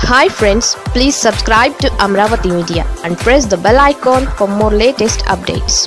hi friends please subscribe to Amaravati media and press the bell icon for more latest updates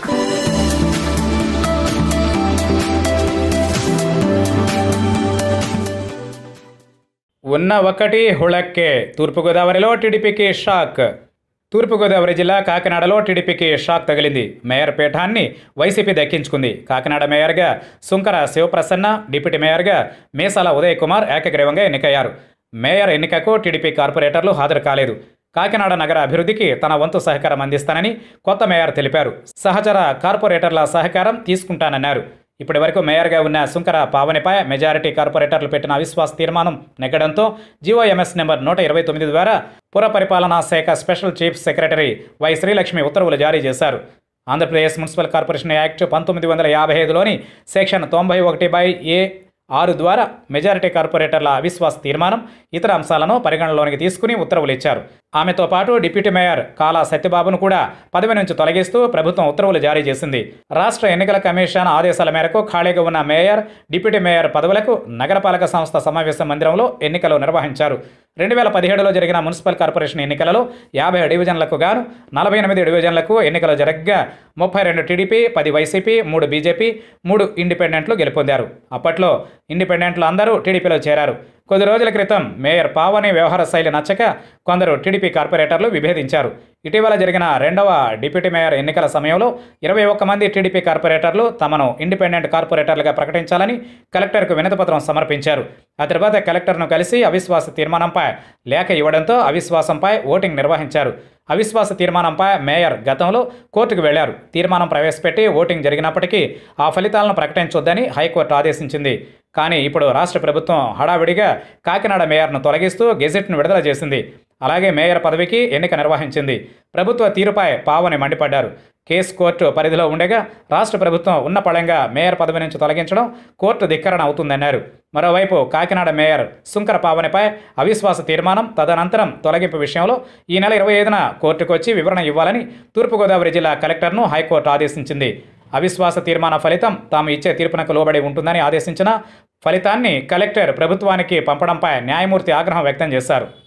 ఉన్న ఒకటి హుళక్కే తూర్పుగోదావరిలో టీడీపీకి shock తూర్పుగోదావరి జిల్లా కాకినాడలో టీడీపీకి షాక్ తగిలింది మేయర్ పీఠాన్ని వైసీపీ దక్కించుకుంది కాకినాడ మేయర్గా సుంకర శివప్రసన్న డిప్యూటీ మేయర్గా మేసాల ఉదయ్ కుమార్ ఏకగ్రీవంగా ఎన్నికయ్యారు మేయర్ ఎన్నికకు టీడీపీ కార్పొరేటర్లు హాజరు కాలేదు కాకినాడ నగర అభివృద్ధికి తన వంతు సహకారం అందిస్తానని కొత్త మేయర్ తెలిపారు సహచర కార్పొరేటర్ల సహకారం తీసుకుంటానన్నారు ఇప్పటి వరకు మేయర్గా ఉన్న సుంకర పావనిపై మెజారిటీ కార్పొరేటర్లు పెట్టిన అవిశ్వాస తీర్మానం నెగ్గడంతో జీవోఎంఎస్ నెంబర్ నూట ఇరవై తొమ్మిది ద్వారా పుర పరిపాలనా శాఖ special chief secretary Y Srilakshmi ఉత్తర్వులు జారీ చేశారు ఆంధ్రప్రదేశ్ మున్సిపల్ కార్పొరేషన్ యాక్ట్ పంతొమ్మిది వందల యాభై ఐదులోని సెక్షన్ తొంభై ఒకటి బై ఏ ఆరు ద్వారా మెజారిటీ కార్పొరేటర్ల అవిశ్వాస తీర్మానం ఇతర అంశాలను పరిగణనలోనికి తీసుకుని ఉత్తర్వులు ఇచ్చారు ఆమెతో పాటు డిప్యూటీ మేయర్ కాలా సత్యబాబును కూడా పదవి నుంచి తొలగిస్తూ ప్రభుత్వం ఉత్తర్వులు జారీ చేసింది రాష్ట్ర ఎన్నికల కమిషన్ ఆదేశాల మేరకు ఖాళీగా ఉన్న మేయర్ డిప్యూటీ మేయర్ పదవులకు నగరపాలక సంస్థ సమావేశ మందిరంలో ఎన్నికలు నిర్వహించారు రెండు వేల పదిహేడులో జరిగిన మున్సిపల్ కార్పొరేషన్ ఎన్నికలలో యాభై డివిజన్లకు గాను నలభై ఎనిమిది డివిజన్లకు ఎన్నికలు జరగగా ముప్పై రెండు టీడీపీ పది వైసీపీ మూడు బీజేపీ మూడు ఇండిపెండెంట్లు గెలుపొందారు అప్పట్లో ఇండిపెండెంట్లు అందరూ టీడీపీలో చేరారు కొద్ది రోజుల క్రితం మేయర్ పావని వ్యవహార శైలి నచ్చక కొందరు టీడీపీ కార్పొరేటర్లు విభేదించారు ఇటీవల జరిగిన రెండవ డిప్యూటీ మేయర్ ఎన్నికల సమయంలో ఇరవై ఒక్క మంది టీడీపీ కార్పొరేటర్లు తమను ఇండిపెండెంట్ కార్పొరేటర్లుగా ప్రకటించాలని కలెక్టర్కు వినతిపత్రం సమర్పించారు ఆ తర్వాత కలెక్టర్ను కలిసి అవిశ్వాస తీర్మానంపై లేఖ ఇవ్వడంతో అవిశ్వాసంపై ఓటింగ్ నిర్వహించారు అవిశ్వాస తీర్మానంపై మేయర్ గతంలో కోర్టుకు వెళ్లారు తీర్మానం ప్రవేశపెట్టి ఓటింగ్ జరిగినప్పటికీ ఆ ఫలితాలను ప్రకటించొద్దని హైకోర్టు ఆదేశించింది కానీ ఇప్పుడు రాష్ట్ర ప్రభుత్వం హడావిడిగా కాకినాడ మేయర్ను తొలగిస్తూ గెజెట్ను విడుదల చేసింది అలాగే మేయర్ పదవికి ఎన్నిక నిర్వహించింది ప్రభుత్వ తీరుపై పావని మండిపడ్డారు కేసు కోర్టు పరిధిలో ఉండగా రాష్ట్ర ప్రభుత్వం ఉన్న పళంగా మేయర్ పదవి నుంచి తొలగించడం కోర్టు ధిక్కరణ అవుతుందన్నారు మరోవైపు కాకినాడ మేయర్ సుంకర పావనిపై అవిశ్వాస తీర్మానం తదనంతరం తొలగింపు విషయంలో ఈ నెల ఇరవై ఐదున కోర్టుకు వచ్చి వివరణ ఇవ్వాలని తూర్పుగోదావరి జిల్లా కలెక్టర్ను హైకోర్టు ఆదేశించింది అవిశ్వాస తీర్మాన ఫలితం తాము ఇచ్చే తీర్పునకు లోబడి ఉంటుందని ఆదేశించిన ఫలితాన్ని కలెక్టర్ ప్రభుత్వానికి పంపడంపై న్యాయమూర్తి ఆగ్రహం వ్యక్తం చేశారు